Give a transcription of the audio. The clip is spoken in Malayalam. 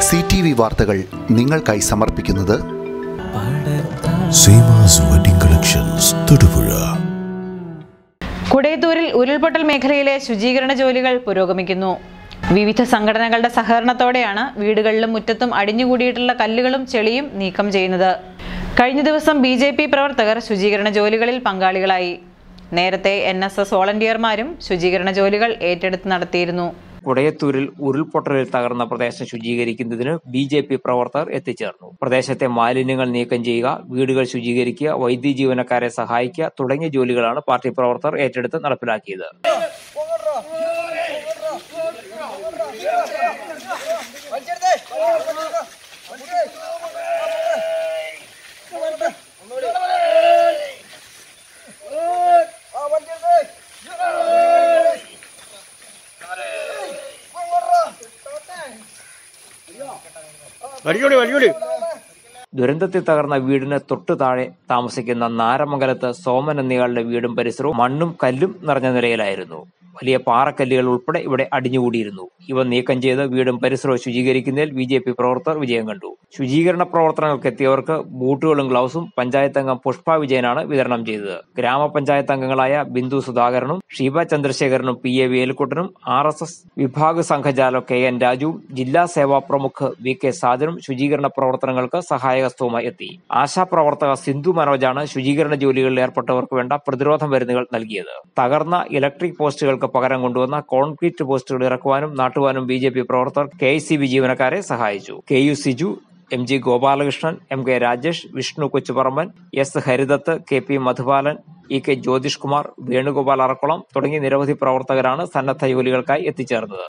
സി ടി വി വാർത്തകൾ നിങ്ങൾക്കായി സമർപ്പിക്കുന്നത് സീമാസ് വെഡിംഗ് കളക്ഷൻസ് തൊടുപുഴ കുടയത്തൂരിൽ ഉരുൾപൊട്ടൽ മേഖലയിലെ ശുചീകരണ ജോലികൾ പുരോഗമിക്കുന്നു വിവിധ സംഘടനകളുടെ സഹകരണത്തോടെയാണ് വീടുകളിലും മുറ്റത്തും അടിഞ്ഞുകൂടിയിട്ടുള്ള കല്ലുകളും ചെളിയും നീക്കം ചെയ്യുന്നത് കഴിഞ്ഞ ദിവസം ബി ജെ പി പ്രവർത്തകർ ശുചീകരണ ജോലികളിൽ പങ്കാളികളായി നേരത്തെ എൻ എസ് എസ് വോളണ്ടിയർമാരും ശുചീകരണ ജോലികൾ ഏറ്റെടുത്ത് നടത്തിയിരുന്നു കുടയത്തൂരിൽ ഉരുൾപൊട്ടലിൽ തകർന്ന പ്രദേശം ശുചീകരിക്കുന്നതിന് ബി ജെ പി പ്രവർത്തകർ എത്തിച്ചേർന്നു പ്രദേശത്തെ മാലിന്യങ്ങൾ നീക്കം ചെയ്യുക വീടുകൾ ശുചീകരിക്കുക വൈദ്യുതി ജീവനക്കാരെ സഹായിക്കുക തുടങ്ങിയ ജോലികളാണ് പാർട്ടി പ്രവർത്തകർ ഏറ്റെടുത്ത് നടപ്പിലാക്കിയത് ദുരന്തത്തിൽ തകർന്ന വീടിന് തൊട്ടു താഴെ താമസിക്കുന്ന നാരമംഗലത്ത് സോമൻ എന്നയാളുടെ വീടും പരിസരവും മണ്ണും കല്ലും നിറഞ്ഞ നിലയിലായിരുന്നു വലിയ പാറക്കല്ലുകൾ ഉൾപ്പെടെ ഇവിടെ അടിഞ്ഞുകൂടിയിരുന്നു ഇവ നീക്കം ചെയ്ത് വീടും പരിസരവും ശുചീകരിക്കുന്നതിൽ ബി ജെ പി പ്രവർത്തകർ വിജയം കണ്ടു ശുചീകരണ പ്രവർത്തനങ്ങൾക്ക് എത്തിയവർക്ക് ബൂട്ടുകളും ഗ്ലൗസും പഞ്ചായത്ത് അംഗം പുഷ്പ വിജയനാണ് വിതരണം ചെയ്തത് ഗ്രാമപഞ്ചായത്ത് അംഗങ്ങളായ ബിന്ദു സുധാകരനും ഷീബ ചന്ദ്രശേഖരനും പി എ വേലുക്കുട്ടനും ആർ എസ് എസ് വിഭാഗ് സംഘചാലക് കെ എൻ രാജുവും ജില്ലാ സേവാ പ്രമുഖ് വി കെ സാജനും ശുചീകരണ പ്രവർത്തനങ്ങൾക്ക് സഹായഹസ്തവുമായി എത്തി ആശാപ്രവർത്തക സിന്ധു മനോജാണ് ശുചീകരണ ജോലികളിൽ ഏർപ്പെട്ടവർക്ക് വേണ്ട പ്രതിരോധ മരുന്നുകൾ നൽകിയത് തകർന്ന ഇലക്ട്രിക് പോസ്റ്റുകൾക്ക് പകരം കൊണ്ടുവന്ന കോൺക്രീറ്റ് പോസ്റ്റുകൾ ഇറക്കുവാനും നാട്ടുവാനും ബി ജെ പി പ്രവർത്തകർ കെ സി ബി ജീവനക്കാരെ സഹായിച്ചു K U Siju M G Gopalakrishnan M K Rajesh Vishnu Kochuparamban S Haridath K P Madhupalan E K Jyothish Kumar Venugopal Arakkulam തുടങ്ങി നിരവധി പ്രവർത്തകരാണ് സന്നദ്ധ ജോലികൾക്കായി എത്തിച്ചേർന്നത്